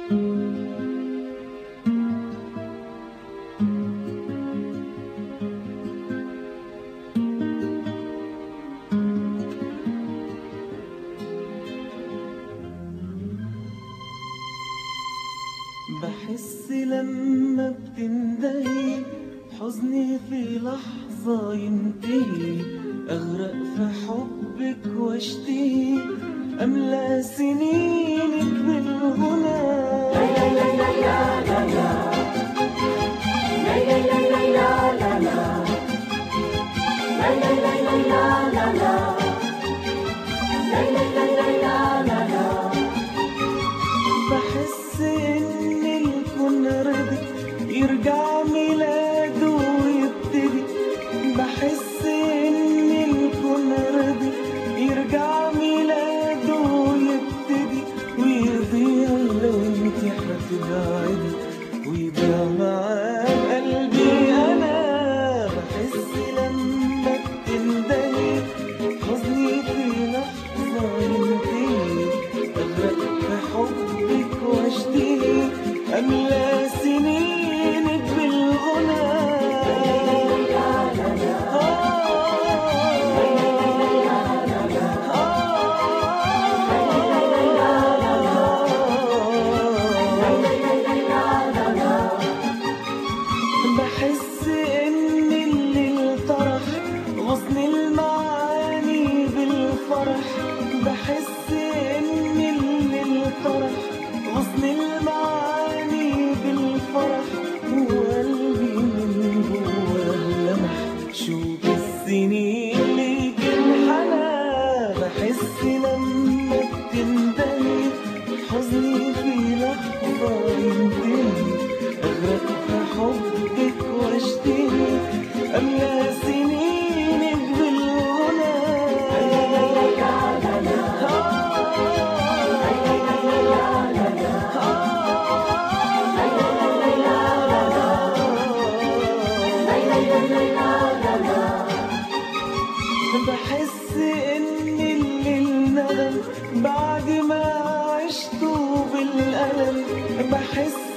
بحس لما بتندهي حزني في لحظة ينتهي أغرق في حبك واشتهي أملى سنينك بالغنى بحس إن الكون رضي يرجع ميلاده ويبتدي بحس إن الكون رضي يرجع ميلاده ويبتدي ويضيع لو انت هتبعدي ويضيع معاه قلبي أنا بحس لما بتندهي حزني في لحظة ينتهي أغرق في حبك واشتهي أملى سنينك بالغنى بحس ان الليل طرح غصن المعاني بالفرح بحس ان الليل طرح غصن المعاني بالفرح وقلبي من جواه لمح شوق السنين ليك انحنى بحس لما بتندهي حزني في لحظة ينتهي أغرق في حبك واشتهي أملى سنينك بالغنى بحس إن الليل ندم بعد ما عشته بالألم بحس